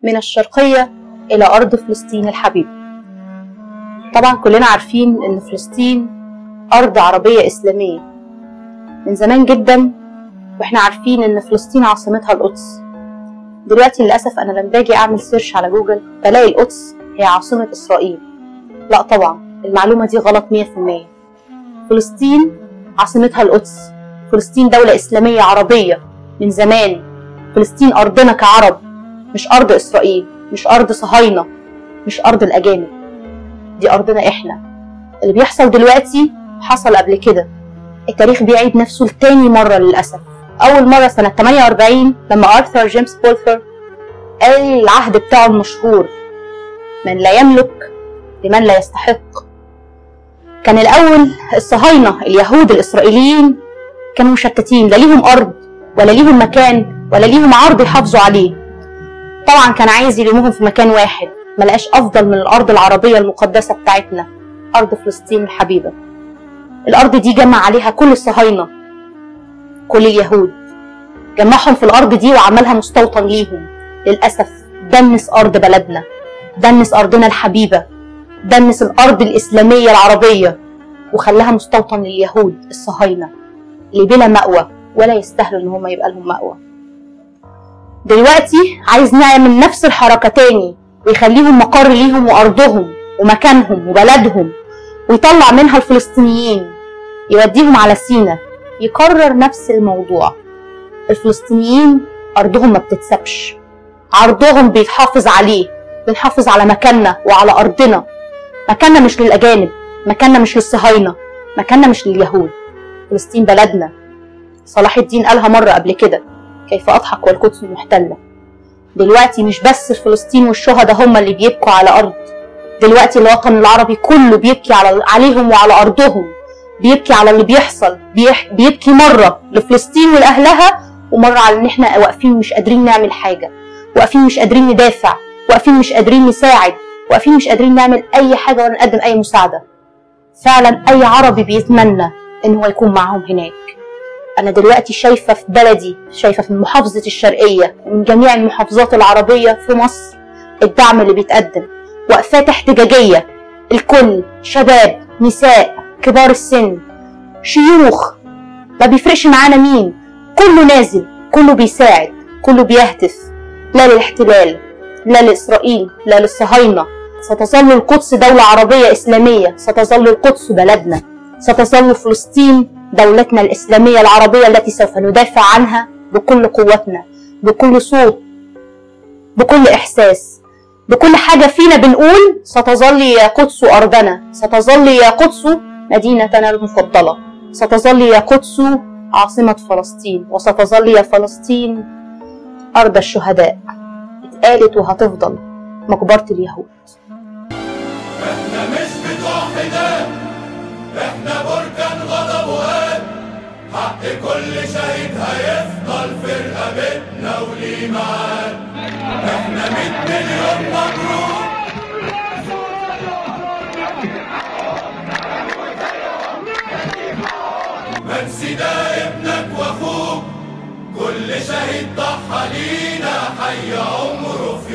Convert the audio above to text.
من الشرقية إلى أرض فلسطين الحبيبة طبعا كلنا عارفين إن فلسطين أرض عربية إسلامية من زمان جدا وإحنا عارفين إن فلسطين عاصمتها القدس دلوقتي للأسف أنا لما باجي أعمل سيرش على جوجل بلاقي القدس هي عاصمة إسرائيل لا طبعا المعلومة دي غلط 100% فلسطين عاصمتها القدس فلسطين دولة إسلامية عربية من زمان فلسطين أرضنا كعرب مش أرض إسرائيل مش أرض صهاينة مش أرض الأجانب دي أرضنا إحنا اللي بيحصل دلوقتي حصل قبل كده التاريخ بيعيد نفسه لتاني مرة للأسف أول مرة سنة 48 لما أرثر جيمس بولثر قال العهد بتاعه المشهور من لا يملك لمن لا يستحق كان الأول الصهاينة اليهود الإسرائيليين كانوا مشتتين لا ليهم أرض ولا ليهم مكان ولا ليهم عرض يحافظوا عليه طبعا كان عايز يلمهم في مكان واحد ملقاش أفضل من الأرض العربية المقدسة بتاعتنا أرض فلسطين الحبيبة الأرض دي جمع عليها كل الصهاينة كل اليهود جمعهم في الأرض دي وعملها مستوطن ليهم للأسف دنس أرض بلدنا دنس أرضنا الحبيبة دنس الأرض الإسلامية العربية وخلاها مستوطن لليهود الصهاينة اللي بلا مأوى ولا يستاهلوا إن هم يبقى لهم مأوى دلوقتي عايز نعمل نفس الحركة تاني ويخليهم مقر ليهم وأرضهم ومكانهم وبلدهم ويطلع منها الفلسطينيين يوديهم على سينا يكرر نفس الموضوع الفلسطينيين أرضهم ما بتتسابش عرضهم بيتحافظ عليه بنحافظ على مكاننا وعلى أرضنا مكاننا مش للأجانب مكاننا مش للصهاينة مكاننا مش لليهود فلسطين بلدنا صلاح الدين قالها مرة قبل كده كيف أضحك والقدس محتلة دلوقتي مش بس فلسطين والشهداء هم اللي بيبكوا على أرض دلوقتي الوطن العربي كله بيبكي على عليهم وعلى أرضهم بيبكي على اللي بيحصل بيح... بيبكي مرة لفلسطين ولأهلها ومرة على إن إحنا واقفين مش قادرين نعمل حاجة واقفين مش قادرين ندافع واقفين مش قادرين نساعد واقفين مش قادرين نعمل أي حاجة ولا نقدم أي مساعدة فعلا أي عربي بيتمنى إن هو يكون معاهم هناك أنا دلوقتي شايفة في بلدي شايفة في محافظة الشرقية ومن جميع المحافظات العربية في مصر الدعم اللي بيتقدم وقفات احتجاجية الكل شباب نساء كبار السن شيوخ ما بيفرقش معانا مين كله نازل كله بيساعد كله بيهتف لا للاحتلال لا لإسرائيل لا للصهاينة ستظل القدس دولة عربية إسلامية ستظل القدس بلدنا ستظل فلسطين دولتنا الإسلامية العربية التي سوف ندافع عنها بكل قوتنا بكل صوت بكل إحساس بكل حاجة فينا بنقول ستظل يا قدس أرضنا ستظل يا قدس مدينتنا المفضلة ستظل يا قدس عاصمة فلسطين وستظل يا فلسطين أرض الشهداء اتقالت وهتفضل مقبرة اليهود احنا مش بتوع حداد احنا بركان غضب وهاب حق كل شهيد هيفضل في رقبتنا وليه معاد احنا 100 مليون مبروك منسي ده ابنك واخوك كل شهيد ضحى لينا حي عمره في